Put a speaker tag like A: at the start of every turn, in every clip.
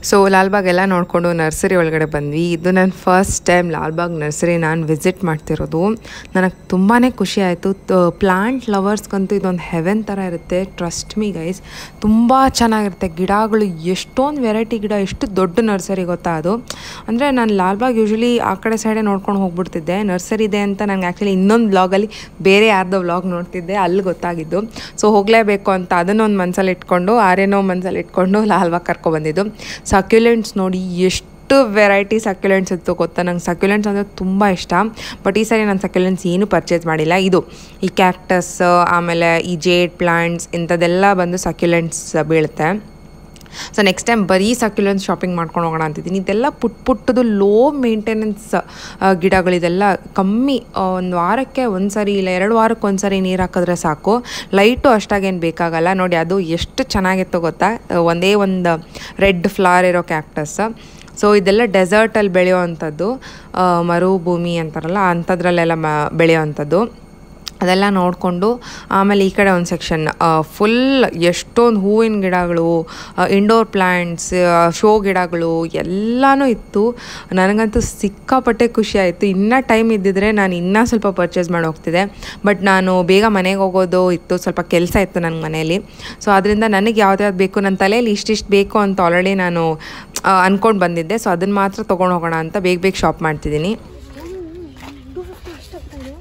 A: so Lalbagh ಎಲ್ಲ ನೋಡಿಕೊಂಡು nursery ಒಳಗಡೆ ಬಂದ್ವಿ ಇದು ನನ್ನ ಫಸ್ಟ್ ಟೈಮ್ ಲಾಲ್ಬಾಗ್ ನರ್ಸರಿ ನಾನು ವಿಸಿಟ್ ಮಾಡ್ತಿರೋದು ನನಗೆ ತುಂಬಾ ಖುಷಿ ಆಯಿತು ಪ್ಲಾಂಟ್ ಲವರ್ಸ್ಗಂತೂ ಇದೊಂದು ಹೆವೆನ್ ಥರ ಇರುತ್ತೆ ಟ್ರಸ್ಟ್ ಮೀ ಗೈಸ್ ತುಂಬ ಚೆನ್ನಾಗಿರುತ್ತೆ ಗಿಡಗಳು ಎಷ್ಟೊಂದು ವೆರೈಟಿ ಗಿಡ ಎಷ್ಟು ದೊಡ್ಡ ನರ್ಸರಿ ಗೊತ್ತಾ ಅದು ಅಂದರೆ ನಾನು ಲಾಲ್ಬಾಗ್ ಯೂಶ್ವಲಿ ಆ ಕಡೆ ಸೈಡೇ ನೋಡ್ಕೊಂಡು ಹೋಗ್ಬಿಡ್ತಿದ್ದೆ ನರ್ಸರಿ ಇದೆ ಅಂತ ನಂಗೆ ಆ್ಯಕ್ಚುಲಿ ಇನ್ನೊಂದು ಬ್ಲಾಗಲ್ಲಿ ಬೇರೆ ಯಾರ್ದೋ ವ್ಲಾಗ್ ನೋಡ್ತಿದ್ದೆ ಅಲ್ಲಿ ಗೊತ್ತಾಗಿದ್ದು ಸೊ ಹೋಗಲೇಬೇಕು ಅಂತ ಅದನ್ನೊಂದು ಮನಸ್ಸಲ್ಲಿ ಇಟ್ಕೊಂಡು ಆರೇನೋ ಮನಸ್ಸಲ್ಲಿ ಇಟ್ಕೊಂಡು ಲಾಲ್ಬಾಗ್ ಕರ್ಕೊಬಂದಿದ್ದು ಸಕ್ಯುಲೆಂಟ್ಸ್ ನೋಡಿ ಎಷ್ಟು ವೆರೈಟಿ ಸಕ್ಯುಲೆಂಟ್ಸ್ ಇತ್ತು ಗೊತ್ತಾ ನಂಗೆ ಸಕ್ಯುಲೆಂಟ್ಸ್ ಅಂದರೆ ತುಂಬ ಇಷ್ಟ ಬಟ್ ಈ ಸರಿ ನಾನು ಸಕ್ಯುಲೆಂಟ್ಸ್ ಏನು ಪರ್ಚೇಸ್ ಮಾಡಿಲ್ಲ ಇದು ಈ ಕ್ಯಾಕ್ಟಸ್ ಆಮೇಲೆ ಈ ಜೇಡ್ ಪ್ಲಾಂಟ್ಸ್ ಇಂಥದ್ದೆಲ್ಲ ಬಂದು ಸಕ್ಯುಲೆಂಟ್ಸ್ ಬೀಳುತ್ತೆ ಸೊ ನೆಕ್ಸ್ಟ್ ಟೈಮ್ ಬರೀ ಸಕ್ಯುಲೆನ್ಸ್ ಶಾಪಿಂಗ್ ಮಾಡ್ಕೊಂಡು ಹೋಗೋಣ ಅಂತಿದ್ದೀನಿ ಇದೆಲ್ಲ ಪುಟ್ ಪುಟ್ಟದು ಲೋ ಮೇಂಟೆನೆನ್ಸ್ ಗಿಡಗಳಿದೆಲ್ಲ ಕಮ್ಮಿ ಒಂದು ವಾರಕ್ಕೆ ಒಂದು ಸರಿ ಇಲ್ಲ ಎರಡು ವಾರಕ್ಕೆ ಒಂದು ಸರಿ ನೀರು ಹಾಕಿದ್ರೆ ಸಾಕು ಲೈಟು ಅಷ್ಟಾಗೇನು ಬೇಕಾಗಲ್ಲ ನೋಡಿ ಅದು ಎಷ್ಟು ಚೆನ್ನಾಗಿತ್ತು ಗೊತ್ತಾ ಒಂದೇ ಒಂದು ರೆಡ್ ಫ್ಲವರ್ ಇರೋ ಕ್ಯಾಕ್ಟಸ್ ಸೊ ಇದೆಲ್ಲ ಡೆಸರ್ಟಲ್ಲಿ ಬೆಳೆಯೋವಂಥದ್ದು ಮರುಭೂಮಿ ಅಂತಾರಲ್ಲ ಅಂಥದ್ರಲ್ಲೆಲ್ಲ ಮ ಬೆಳೆಯೋವಂಥದ್ದು ಅದೆಲ್ಲ ನೋಡಿಕೊಂಡು ಆಮೇಲೆ ಈ ಕಡೆ ಒಂದು ಸೆಕ್ಷನ್ ಫುಲ್ ಎಷ್ಟೊಂದು ಹೂವಿನ ಗಿಡಗಳು ಇಂಡೋರ್ ಪ್ಲ್ಯಾಂಟ್ಸ್ ಶೋ ಗಿಡಗಳು ಎಲ್ಲನೂ ಇತ್ತು ನನಗಂತೂ ಸಿಕ್ಕಾಪಟ್ಟೆ ಖುಷಿ ಆಯಿತು ಇನ್ನೂ ಟೈಮ್ ಇದ್ದಿದ್ರೆ ನಾನು ಇನ್ನೂ ಸ್ವಲ್ಪ ಪರ್ಚೇಸ್ ಮಾಡಿ ಹೋಗ್ತಿದ್ದೆ ಬಟ್ ನಾನು ಬೇಗ ಮನೆಗೆ ಹೋಗೋದು ಇತ್ತು ಸ್ವಲ್ಪ ಕೆಲಸ ಇತ್ತು ನನ್ನ ಮನೆಯಲ್ಲಿ ಸೊ ಅದರಿಂದ ನನಗೆ ಯಾವ್ದು ಬೇಕು ನನ್ನ ತಲೆಯಲ್ಲಿ ಇಷ್ಟಿಷ್ಟು ಬೇಕು ಅಂತ ಆಲ್ರೆಡಿ ನಾನು ಅಂದ್ಕೊಂಡು ಬಂದಿದ್ದೆ ಸೊ ಅದನ್ನು ಮಾತ್ರ ತೊಗೊಂಡು ಹೋಗೋಣ ಅಂತ ಬೇಗ ಬೇಗ ಶಾಪ್ ಮಾಡ್ತಿದ್ದೀನಿ
B: ಟೂ ಫಿಫ್ಟಿ ಎಷ್ಟು ಆಗ್ತಾಯಿದೆ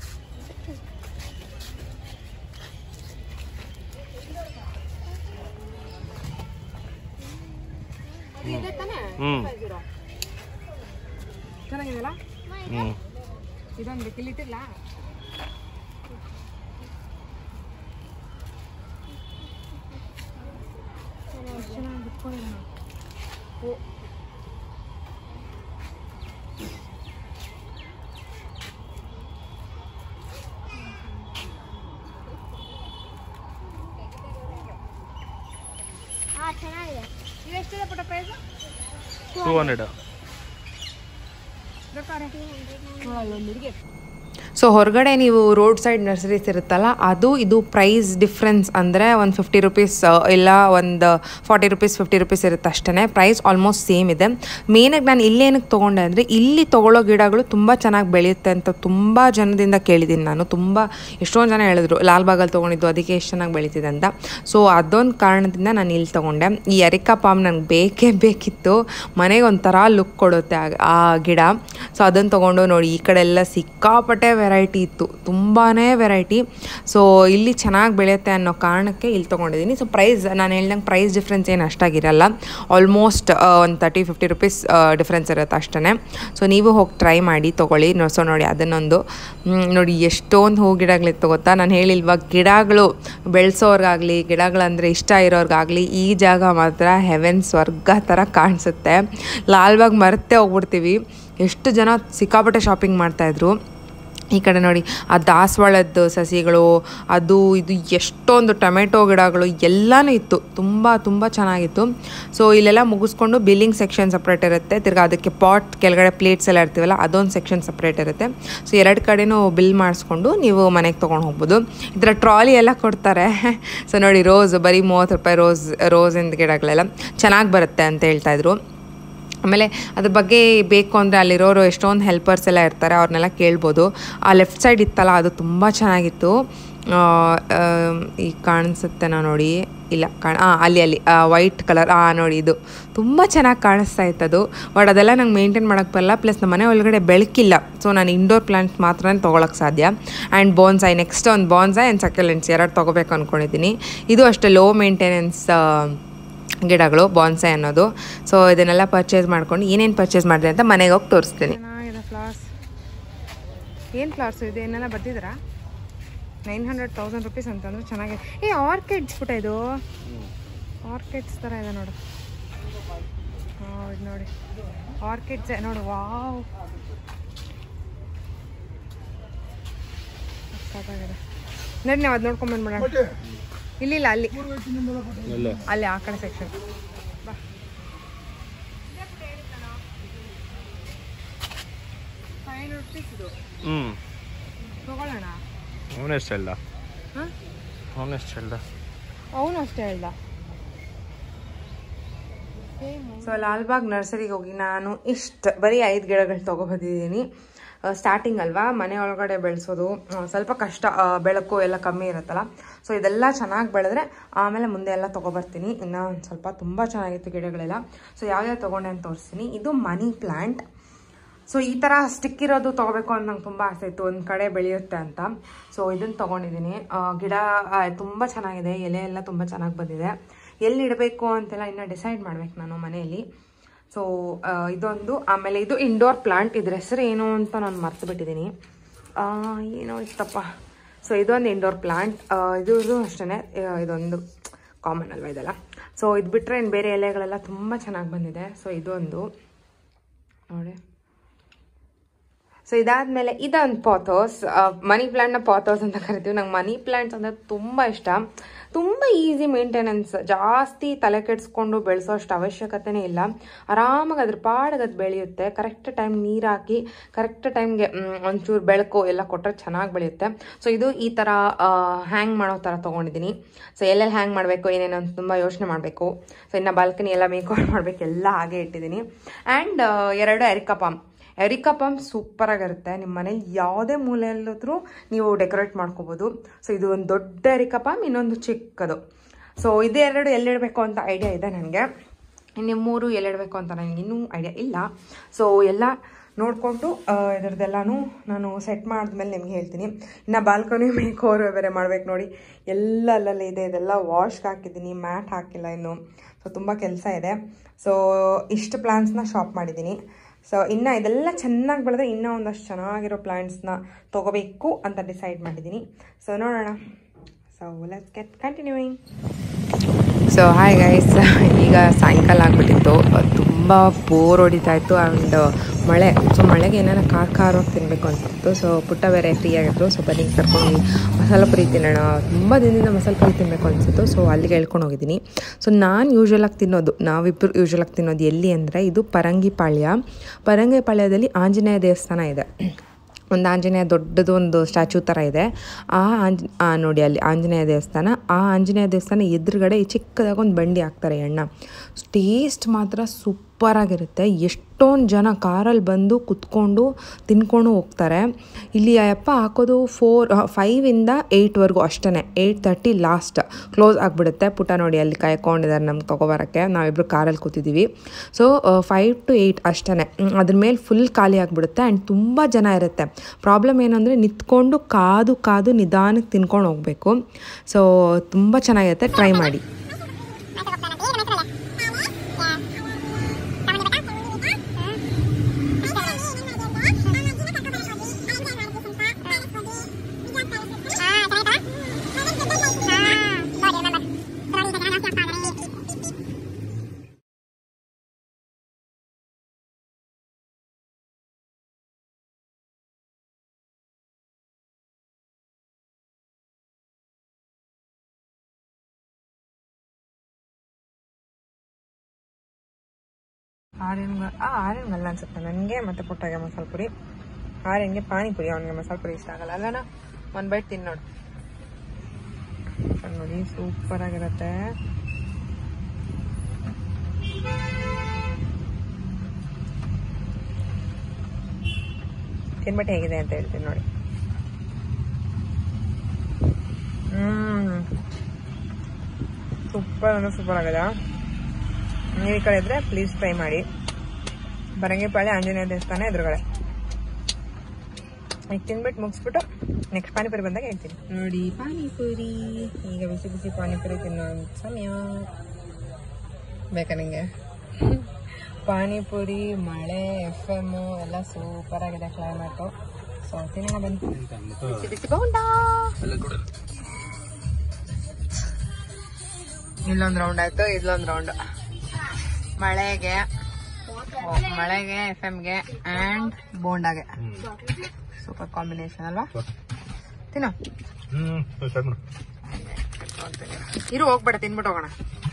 C: ಹ್ಞೂ
A: ಚೆನ್ನಾಗಿದೆಯಲ್ಲ
C: ಹ್ಞೂ
A: ಇದೊಂದು ಇಲ್ಲಿಟ್ಟಿಲ್ಲ
B: ಹಾಂ ಚೆನ್ನಾಗಿದೆ
A: ಎಷ್ಟಿದೆ ಪುಟ್ಟ ಪ್ರೈಸ್
C: ಟೂ ಹಂಡ್ರೆಡ್
A: ಸೊ ಹೊರಗಡೆ ನೀವು ರೋಡ್ ಸೈಡ್ ನರ್ಸರೀಸ್ ಇರುತ್ತಲ್ಲ ಅದು ಇದು ಪ್ರೈಸ್ ಡಿಫ್ರೆನ್ಸ್ ಅಂದರೆ ಒಂದು ಫಿಫ್ಟಿ ರುಪೀಸ್ ಇಲ್ಲ ಒಂದು ಫಾರ್ಟಿ ರುಪೀಸ್ ಫಿಫ್ಟಿ ರುಪೀಸ್ ಇರುತ್ತೆ ಅಷ್ಟೇ ಪ್ರೈಸ್ ಆಲ್ಮೋಸ್ಟ್ ಸೇಮ್ ಇದೆ ಮೇನಾಗಿ ನಾನು ಇಲ್ಲೇನಕ್ಕೆ ತೊಗೊಂಡೆ ಅಂದರೆ ಇಲ್ಲಿ ತೊಗೊಳ್ಳೋ ಗಿಡಗಳು ತುಂಬ ಚೆನ್ನಾಗಿ ಬೆಳೆಯುತ್ತೆ ಅಂತ ತುಂಬ ಜನದಿಂದ ಕೇಳಿದ್ದೀನಿ ನಾನು ತುಂಬ ಎಷ್ಟೊಂದು ಜನ ಹೇಳಿದ್ರು ಲಾಲ್ಬಾಗಲ್ಲಿ ತೊಗೊಂಡಿದ್ದು ಅದಕ್ಕೆ ಎಷ್ಟು ಚೆನ್ನಾಗಿ ಬೆಳೀತಿದೆ ಅಂತ ಸೊ ಅದೊಂದು ಕಾರಣದಿಂದ ನಾನು ಇಲ್ಲಿ ತೊಗೊಂಡೆ ಈ ಎರಿಕಾ ಪಾಮ್ ನನಗೆ ಬೇಕೇ ಬೇಕಿತ್ತು ಮನೆಗೆ ಒಂಥರ ಲುಕ್ ಕೊಡುತ್ತೆ ಆ- ಆ ಗಿಡ ಸೊ ಅದನ್ನು ತೊಗೊಂಡು ನೋಡಿ ಈ ಕಡೆ ಎಲ್ಲ ಸಿಕ್ಕಾಪಟ್ಟೆ ವೆರೈಟಿ ಇತ್ತು ತುಂಬಾ ವೆರೈಟಿ ಸೊ ಇಲ್ಲಿ ಚೆನ್ನಾಗಿ ಬೆಳೆಯುತ್ತೆ ಅನ್ನೋ ಕಾರಣಕ್ಕೆ ಇಲ್ಲಿ ತೊಗೊಂಡಿದ್ದೀನಿ ಸೊ ಪ್ರೈಸ್ ನಾನು ಹೇಳ್ದಂಗೆ ಪ್ರೈಸ್ ಡಿಫ್ರೆನ್ಸ್ ಏನು ಅಷ್ಟಾಗಿರಲ್ಲ ಆಲ್ಮೋಸ್ಟ್ ಒಂದು ತರ್ಟಿ ಫಿಫ್ಟಿ ರುಪೀಸ್ ಡಿಫ್ರೆನ್ಸ್ ಇರುತ್ತೆ ಅಷ್ಟೇ ಸೊ ನೀವು ಹೋಗಿ ಟ್ರೈ ಮಾಡಿ ತೊಗೊಳ್ಳಿ ನೋ- ಸೊ ನೋಡಿ ಅದನ್ನೊಂದು ಮ್, ನೋಡಿ ಎಷ್ಟೊಂದು ಹೂ ಗಿಡಗಳಿತ್ತು ಗೊತ್ತಾ ನಾನು ಹೇಳಿಲ್ವಾ ಗಿಡಗಳು ಬೆಳೆಸೋರ್ಗಾಗಲಿ ಗಿಡಗಳಂದರೆ ಇಷ್ಟ ಇರೋರ್ಗಾಗಲಿ ಈ ಜಾಗ ಮಾತ್ರ ಹೆವೆನ್ ಸ್ವರ್ಗ ಥರ ಕಾಣಿಸುತ್ತೆ ಲಾಲ್ಬಾಗ್ ಮರೆತೇ ಹೋಗ್ಬಿಡ್ತೀವಿ ಎಷ್ಟು ಜನ ಸಿಕ್ಕಾಪಟ್ಟೆ ಶಾಪಿಂಗ್ ಮಾಡ್ತಾಯಿದ್ರು ಈ ಕಡೆ ನೋಡಿ ಆ ದಾಸವಾಳದ್ದು ಸಸಿಗಳು ಅದು ಇದು ಎಷ್ಟೊಂದು ಟೊಮೆಟೊ ಗಿಡಗಳು ಎಲ್ಲನೂ ಇತ್ತು ತುಂಬ ತುಂಬ ಚೆನ್ನಾಗಿತ್ತು ಸೊ ಇಲ್ಲೆಲ್ಲ ಮುಗಿಸ್ಕೊಂಡು ಬಿಲ್ಲಿಂಗ್ ಸೆಕ್ಷನ್ ಸಪ್ರೇಟ್ ಇರುತ್ತೆ ತಿರ್ಗಾ ಅದಕ್ಕೆ ಪಾಟ್ ಕೆಳಗಡೆ ಪ್ಲೇಟ್ಸ್ ಎಲ್ಲ ಇರ್ತೀವಲ್ಲ ಅದೊಂದು ಸೆಕ್ಷನ್ ಸಪ್ರೇಟ್ ಇರುತ್ತೆ ಸೊ ಎರಡು ಕಡೆನೂ ಬಿಲ್ ಮಾಡಿಸ್ಕೊಂಡು ನೀವು ಮನೆಗೆ ತೊಗೊಂಡು ಹೋಗ್ಬೋದು ಇದರ ಟ್ರಾಲಿ ಎಲ್ಲ ಕೊಡ್ತಾರೆ ಸೊ ನೋಡಿ ರೋಸ್ ಬರೀ ಮೂವತ್ತು ರೂಪಾಯಿ ರೋಸ್ ರೋಸಿಂದ ಗಿಡಗಳೆಲ್ಲ ಚೆನ್ನಾಗಿ ಬರುತ್ತೆ ಅಂತ ಹೇಳ್ತಾಯಿದ್ರು ಆಮೇಲೆ ಅದ್ರ ಬಗ್ಗೆ ಬೇಕು ಅಂದರೆ ಅಲ್ಲಿರೋರು ಎಷ್ಟೊಂದು ಹೆಲ್ಪರ್ಸ್ ಎಲ್ಲ ಇರ್ತಾರೆ ಅವ್ರನ್ನೆಲ್ಲ ಕೇಳ್ಬೋದು ಆ ಲೆಫ್ಟ್ ಸೈಡ್ ಇತ್ತಲ್ಲ ಅದು ತುಂಬ ಚೆನ್ನಾಗಿತ್ತು ಆ, ಆ, ಈಗ ಕಾಣಿಸುತ್ತೆನಾ ನೋಡಿ ಇಲ್ಲ ಕಾಣ ಹಾಂ ಅಲ್ಲಿ ಅಲ್ಲಿ ವೈಟ್ ಕಲರ್ ಹಾಂ ನೋಡಿ ಇದು ತುಂಬ ಚೆನ್ನಾಗಿ ಕಾಣಿಸ್ತಾ ಇತ್ತು ಅದು ಬಟ್ ಅದೆಲ್ಲ ನಂಗೆ ಮೇಂಟೈನ್ ಮಾಡೋಕ್ಕೆ ಬರಲ್ಲ ಪ್ಲಸ್ ನಮ್ಮ ಮನೆ ಒಳಗಡೆ ಬೆಳಕಿಲ್ಲ ಸೊ ನಾನು ಇಂಡೋರ್ ಪ್ಲಾಂಟ್ಸ್ ಮಾತ್ರ ತೊಗೊಳಕ್ಕೆ ಸಾಧ್ಯ ಆ್ಯಂಡ್ ಬಾನ್ಸಾಯ್ ನೆಕ್ಸ್ಟ್ ಒಂದು ಬಾನ್ಸಾಯ್ ಆ್ಯಂಡ್ ಸಕ್ಯುಲೆಂಟ್ಸ್ ಎರಡು ತೊಗೋಬೇಕು ಅಂದ್ಕೊಂಡಿದ್ದೀನಿ ಇದು ಅಷ್ಟೇ ಲೋ ಮೇಂಟೆನೆನ್ಸ್ ಗಿಡಗಳು ಬಾನ್ಸಾಯ್ ಅನ್ನೋದು ಸೊ ಇದನ್ನೆಲ್ಲ ಪರ್ಚೇಸ್ ಮಾಡ್ಕೊಂಡು ಏನೇನು ಪರ್ಚೇಸ್ ಮಾಡಿದೆ ಅಂತ ಮನೆಗೆ ಹೋಗಿ ತೋರಿಸ್ತೀನಿ ಚೆನ್ನಾಗಿದೆ ಫ್ಲವರ್ಸ್ ಏನು ಫ್ಲವರ್ಸ್ ಇದೆ ಏನೆಲ್ಲ ಬರ್ತಿದ್ದೀರಾ ನೈನ್ ಹಂಡ್ರೆಡ್ ತೌಸಂಡ್ ರುಪೀಸ್ ಅಂತಂದ್ರೆ ಚೆನ್ನಾಗಿದೆ ಏ ಆರ್ಕಿಡ್ಸ್ ಪುಟ ಇದು ಆರ್ಕಿಡ್ಸ್ ಥರ ಇದೆ ನೋಡು ಹಾಂ ಇದು ನೋಡಿ ಆರ್ಕಿಡ್ಸ್ ನೋಡು ವಾವ್ ಸಾಕಾಗಿದೆ ನೋಡಿ ನಾವು ಅದು ನೋಡ್ಕೊಂಡ್ ಬಂದ್ಬಿಡೋಣ ಇಲ್ಲಿಲ್ಲ ಅಲ್ಲಿ
C: ಎಲ್ಲ
A: ಅಲ್ಲಿ ಆ ಕಡೆ ಸೆಕ್ಷನ್ ಫೈವ್ ರುಪೀಸ್ ಇದು
C: ಹ್ಞೂ
A: ತಗೊಳ್ಳೋಣ
C: ಅವನೆಷ್ಟು ಹೇಳ್ದ
A: ಹಾಂ
C: ಅವನೆಷ್ಟು ಹೇಳ್ದ
A: ಅವನು ಅಷ್ಟೇ ಹೇಳ್ದ ಸೊ ಲಾಲ್ಬಾಗ್ ನರ್ಸರಿಗೆ ಹೋಗಿ ನಾನು ಇಷ್ಟು ಬರೀ ಐದು ಗಿಡಗಳು ತೊಗೊಬಂದಿದ್ದೀನಿ ಸ್ಟಾರ್ಟಿಂಗ್ ಅಲ್ವಾ ಮನೆ ಒಳಗಡೆ ಬೆಳೆಸೋದು ಆ, ಸ್ವಲ್ಪ ಕಷ್ಟ ಆ, ಬೆಳಕು ಎಲ್ಲ ಕಮ್ಮಿ ಇರುತ್ತಲ್ಲ ಸೊ ಇದೆಲ್ಲ ಚೆನ್ನಾಗಿ ಬೆಳೆದ್ರೆ ಆಮೇಲೆ ಮುಂದೆ ಎಲ್ಲ ತೊಗೊಬರ್ತೀನಿ ಇನ್ನು ಒಂದು ಸ್ವಲ್ಪ ತುಂಬ ಚೆನ್ನಾಗಿತ್ತು ಗಿಡಗಳೆಲ್ಲ ಸೊ ಯಾವ್ಯಾವ ತೊಗೊಂಡೆ ಅಂತ ತೋರಿಸ್ತೀನಿ ಇದು ಮನಿ ಪ್ಲ್ಯಾಂಟ್ ಸೊ ಈ ಥರ ಸ್ಟಿಕ್ ಇರೋದು ತೊಗೋಬೇಕು ಅಂತ ನಂಗೆ ತುಂಬ ಆಸೆ ಇತ್ತು ಒಂದು ಕಡೆ ಬೆಳೆಯುತ್ತೆ ಅಂತ ಸೊ ಇದನ್ನು ತೊಗೊಂಡಿದ್ದೀನಿ ಆ, ಗಿಡ ಆ, ತುಂಬ ಚೆನ್ನಾಗಿದೆ ಎಲೆ ಎಲ್ಲ ತುಂಬ ಚೆನ್ನಾಗಿ ಬಂದಿದೆ ಎಲ್ಲಿ ಇಡಬೇಕು ಅಂತೆಲ್ಲ ಇನ್ನೂ ಡಿಸೈಡ್ ಮಾಡ್ಬೇಕು ನಾನು ಮನೆಯಲ್ಲಿ ಸೊ ಇದೊಂದು ಆಮೇಲೆ ಇದು ಇಂಡೋರ್ ಪ್ಲಾಂಟ್ ಇದ್ರ ಹೆಸರು ಏನು ಅಂತ ನಾನು ಮರ್ತು ಬಿಟ್ಟಿದ್ದೀನಿ ಏನೋ ಇತ್ತಪ್ಪ ಸೊ ಇದೊಂದು ಇಂಡೋರ್ ಪ್ಲಾಂಟ್ ಇದು ಇದು ಅಷ್ಟೇ ಇದೊಂದು ಕಾಮನ್ ಅಲ್ವಾ ಇದೆಲ್ಲ ಸೊ ಇದು ಬಿಟ್ಟರೆ ಇನ್ನು ಬೇರೆ ಎಲೆಗಳೆಲ್ಲ ತುಂಬ ಚೆನ್ನಾಗಿ ಬಂದಿದೆ ಸೊ ಇದೊಂದು ನೋಡಿ ಸೊ ಇದಾದ್ಮೇಲೆ ಇದೊಂದು ಪಾಥೋಸ್ ಮನಿ ಪ್ಲಾಂಟ್ನ ಪಾಥೋಸ್ ಅಂತ ಕರಿತೀವಿ ನಂಗೆ ಮನಿ ಪ್ಲಾಂಟ್ಸ್ ಅಂದರೆ ತುಂಬ ಇಷ್ಟ ತುಂಬ ಈಸಿ ಮೇಂಟೆನೆನ್ಸ್ ಜಾಸ್ತಿ ತಲೆ ಕೆಡಿಸ್ಕೊಂಡು ಬೆಳೆಸೋ ಅಷ್ಟು ಅವಶ್ಯಕತೆನೇ ಇಲ್ಲ ಆರಾಮಾಗಿ ಅದ್ರ ಪಾಡಿಗೆ ಅದು ಬೆಳೆಯುತ್ತೆ ಕರೆಕ್ಟ್ ಟೈಮ್ ನೀರು ಹಾಕಿ ಕರೆಕ್ಟ್ ಟೈಮ್ಗೆ ಒಂಚೂರು ಬೆಳಕು ಎಲ್ಲ ಕೊಟ್ಟರೆ ಚೆನ್ನಾಗಿ ಬೆಳೆಯುತ್ತೆ ಸೊ ಇದು ಈ ಥರ ಹ್ಯಾಂಗ್ ಮಾಡೋ ಥರ ತೊಗೊಂಡಿದ್ದೀನಿ ಸೊ ಎಲ್ಲೆಲ್ಲಿ ಹ್ಯಾಂಗ್ ಮಾಡಬೇಕು ಏನೇನು ಅಂತ ತುಂಬ ಯೋಚನೆ ಮಾಡಬೇಕು ಸೊ ಇನ್ನು ಬಾಲ್ಕನಿ ಎಲ್ಲ ಮೇಕೌಟ್ ಮಾಡಬೇಕು ಎಲ್ಲ ಹಾಗೆ ಇಟ್ಟಿದ್ದೀನಿ ಆ್ಯಂಡ್ ಎರಡು areca palm areca pump super ಆಗಿರುತ್ತೆ ನಿಮ್ಮ ಮನೇಲಿ ಯಾವುದೇ ಮೂಲೆಯಲ್ಲಿದ್ರೂ ನೀವು ಡೆಕೋರೇಟ್ ಮಾಡ್ಕೋಬೋದು ಸೊ ಇದು ಒಂದು ದೊಡ್ಡ ಎರಿಕಾ ಪಂಪ್ ಇನ್ನೊಂದು ಚಿಕ್ಕದು ಸೊ ಇದೆರಡು ಎಲ್ಲಿಡಬೇಕು ಅಂತ ಐಡಿಯಾ ಇದೆ ನನಗೆ ಇನ್ನು ಮೂರು ಎಲ್ಲಿಡಬೇಕು ಅಂತ ನನಗೆ ಇನ್ನೂ ಐಡಿಯಾ ಇಲ್ಲ ಸೊ ಎಲ್ಲ ನೋಡಿಕೊಂಡು ಇದರದ್ದೆಲ್ಲನೂ ನಾನು ಸೆಟ್ ಮಾಡಿದ್ಮೇಲೆ ನಿಮ್ಗೆ ಹೇಳ್ತೀನಿ ಇನ್ನು ಬಾಲ್ಕನಿ ಮೇಕೋರ್ ಬೇರೆ ಮಾಡ್ಬೇಕು ನೋಡಿ ಎಲ್ಲ ಅಲ್ಲಲ್ಲೇ ಇದೆ ಇದೆಲ್ಲ ವಾಶ್ಗೆ ಹಾಕಿದ್ದೀನಿ ಮ್ಯಾಟ್ ಹಾಕಿಲ್ಲ ಇನ್ನು ಸೊ ತುಂಬ ಕೆಲಸ ಇದೆ ಸೊ ಇಷ್ಟು ಪ್ಲಾನ್ಸ್ನ ಶಾಪ್ ಮಾಡಿದ್ದೀನಿ ಸೊ ಇನ್ನು ಇದೆಲ್ಲ ಚೆನ್ನಾಗಿ ಬೆಳೆದ್ರೆ ಇನ್ನೂ ಒಂದಷ್ಟು ಚೆನ್ನಾಗಿರೋ ಪ್ಲಾಂಟ್ಸ್ನ ತೊಗೋಬೇಕು ಅಂತ ಡಿಸೈಡ್ ಮಾಡಿದ್ದೀನಿ ಸೊ ನೋಡೋಣ so let's get continuing so hi guys ಈಗ ಸಾಯಂಕಾಲ ಆಗಿಬಿಟ್ಟಿತ್ತು ತುಂಬ ಬೋರ್ ಹೊಡಿತಾ ಇತ್ತು ಆ್ಯಂಡ್ ಮಳೆ ಸೊ ಮಳೆಗೆ ಏನಾರ ಖಾರ ಖಾರವಾಗಿ ತಿನ್ನಬೇಕು ಅನ್ಸ್ತಿತ್ತು ಸೊ ಪುಟ್ಟ ಬೇರೆ ಫ್ರೀ ಆಗಿದ್ರು ಸೊ ಬನ್ನಿ ಕರ್ಕೊಂಡು ಮಸಾಲ ಪುರಿ ತಿನ್ನೋಣ ತುಂಬ ದಿನದಿಂದ ಮಸಾಲ ಪುರಿ ತಿನ್ನಬೇಕು ಅನಿಸಿತ್ತು ಸೊ ಅಲ್ಲಿಗೆ ಹೇಳ್ಕೊಂಡು ಹೋಗಿದ್ದೀನಿ ಸೊ ನಾನು ಯೂಶ್ವಲಾಗಿ ತಿನ್ನೋದು ನಾವಿಬ್ಬರು ಯೂಶ್ವಲಾಗಿ ತಿನ್ನೋದು ಎಲ್ಲಿ ಅಂದರೆ ಇದು ಪರಂಗಿಪಾಳ್ಯ ಪರಂಗಿಪಾಳ್ಯದಲ್ಲಿ ಆಂಜನೇಯ ದೇವಸ್ಥಾನ ಇದೆ ಒಂದು ಆಂಜನೇಯ ದೊಡ್ಡದು ಒಂದು ಸ್ಟ್ಯಾಚ್ಯೂ ಥರ ಇದೆ ಆ ಆಂಜ್ ಆ ನೋಡಿ ಅಲ್ಲಿ ಆಂಜನೇಯ ದೇವಸ್ಥಾನ ಆ ಆಂಜನೇಯ ದೇವಸ್ಥಾನ ಎದುರುಗಡೆ ಈ ಚಿಕ್ಕದಾಗಿ ಒಂದು ಬಂಡಿ ಹಾಕ್ತಾರೆ ಎಣ್ಣ ಟೇಸ್ಟ್ ಮಾತ್ರ ಸೂಪರಾಗಿರುತ್ತೆ ಎಷ್ಟೊಂದು ಜನ ಕಾರಲ್ಲಿ ಬಂದು ಕುತ್ಕೊಂಡು ತಿನ್ಕೊಂಡು ಹೋಗ್ತಾರೆ ಇಲ್ಲಿ ಅಪ್ಪ ಹಾಕೋದು ಫೋರ್ ಫೈವಿಂದ ಏಯ್ಟ್ವರೆಗೂ ಅಷ್ಟೇ ಏಯ್ಟ್ ತರ್ಟಿ ಲಾಸ್ಟ್ ಕ್ಲೋಸ್ ಆಗಿಬಿಡುತ್ತೆ ಪುಟ ನೋಡಿ ಅಲ್ಲಿ ಕಾಯ್ಕೊಂಡಿದ್ದಾರೆ ನಮ್ಗೆ ತೊಗೊಬರೋಕ್ಕೆ ನಾವಿಬ್ಬರು ಕಾರಲ್ಲಿ ಕೂತಿದ್ದೀವಿ ಸೊ ಫೈವ್ ಟು ಏಯ್ಟ್ ಅಷ್ಟೇ ಅದ್ರ ಮೇಲೆ ಫುಲ್ ಖಾಲಿ ಆಗಿಬಿಡುತ್ತೆ ಆ್ಯಂಡ್ ತುಂಬ ಜನ ಇರುತ್ತೆ ಪ್ರಾಬ್ಲಮ್ ಏನಂದರೆ ನಿಂತ್ಕೊಂಡು ಕಾದು ಕಾದು ನಿಧಾನಕ್ಕೆ ತಿನ್ಕೊಂಡು ಹೋಗಬೇಕು ಸೊ ತುಂಬ ಚೆನ್ನಾಗಿರುತ್ತೆ ಟ್ರೈ ಮಾಡಿ ಆರ್ಯನ್ಗೆ ಆ ಆರ್ಯನ್ಗಲ್ಲ ಅನ್ಸುತ್ತೆ ನನಗೆ ಮತ್ತೆ ಪುಟ್ಟಗೆ ಮಸಾಲೆ ಪುರಿ ಆರ್ಯನ್ಗೆ ಪಾನಿಪುರಿ ಅವನಿಗೆ ಮಸಾಲೆ ಪುರಿ ಇಷ್ಟ ಆಗಲ್ಲ ಅಲ್ಲನ ಒಂದು ಬೈಟ್ ತಿನ್ನೋಡು ನೋಡಿ ಸೂಪರ್ ಆಗಿರುತ್ತೆ ತಿನ್ಬಿಟ್ಟು ಹೇಗಿದೆ ಅಂತ ಹೇಳ್ತೀನಿ ನೋಡಿ ಹ್ಮ್ ಸೂಪರ್ ಅಂದ್ರೆ ಸೂಪರ್ ಆಗಿದೆ ನೀವು ಈ ಕಡೆ ಇದ್ರೆ ಪ್ಲೀಸ್ ಟ್ರೈ ಮಾಡಿ ಬರಂಗಿಪಾಳ್ಯ ಆಂಜನೇಯ ದೇವಸ್ಥಾನ ಎದುರುಗಡೆ ಈಗ ತಿನ್ಬಿಟ್ಟು ಮುಗಿಸ್ಬಿಟ್ಟು ನೆಕ್ಸ್ಟ್ ಪಾನಿಪುರಿ ಬಂದಾಗ ಹೇಳ್ತೀನಿ ನೋಡಿ ಪಾನಿಪುರಿ ಈಗ ಬಿಸಿ ಬಿಸಿ ಪಾನಿಪುರಿ ತಿನ್ನೋ ಸಮಯ ಬೇಕಾ ನಿಂಗೆ ಪಾನಿಪುರಿ ಮಳೆ ಎಫ್ ಎಮ್ ಎಲ್ಲ ಸೂಪರ್ ಆಗಿದೆ ಕ್ಲೈಮೇಟು ಸೊ ತಿನ್ನೋಣ ಬಂದು ಬಿಸಿ ಬಿಸಿ ಬೋಂಡ ಇಲ್ಲೊಂದು ರೌಂಡ್ ಆಯ್ತು ಇಲ್ಲೊಂದು ರೌಂಡ್ ಮಳೆಗೆ ಓ, ಮಳೆಗೆ ಎಫ್ ಎಮ್ಗೆ ಆ್ಯಂಡ್ ಬೋಂಡಾಗೆ ಸೂಪರ್ ಕಾಂಬಿನೇಷನ್ ಅಲ್ವಾ ತಿನ್ನೋ
C: ಹ್ಞೂ ಸ್ಟಾರ್ಟ್ ಮಾಡು
A: ಇರು ಹೋಗ್ಬೇಡ ತಿನ್ಬಿಟ್ಟು ಹೋಗೋಣ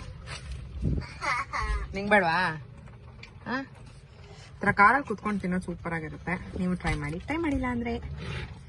A: ನಿಂಗೆ ಬೇಡವಾ ಹಾಂ ಥರ ಕಾರಲ್ಲಿ ಕುತ್ಕೊಂಡು ತಿನ್ನೋದು ಸೂಪರ್ ಆಗಿರುತ್ತೆ ನೀವು ಟ್ರೈ ಮಾಡಿ ಟ್ರೈ ಮಾಡಿಲ್ಲ ಅಂದರೆ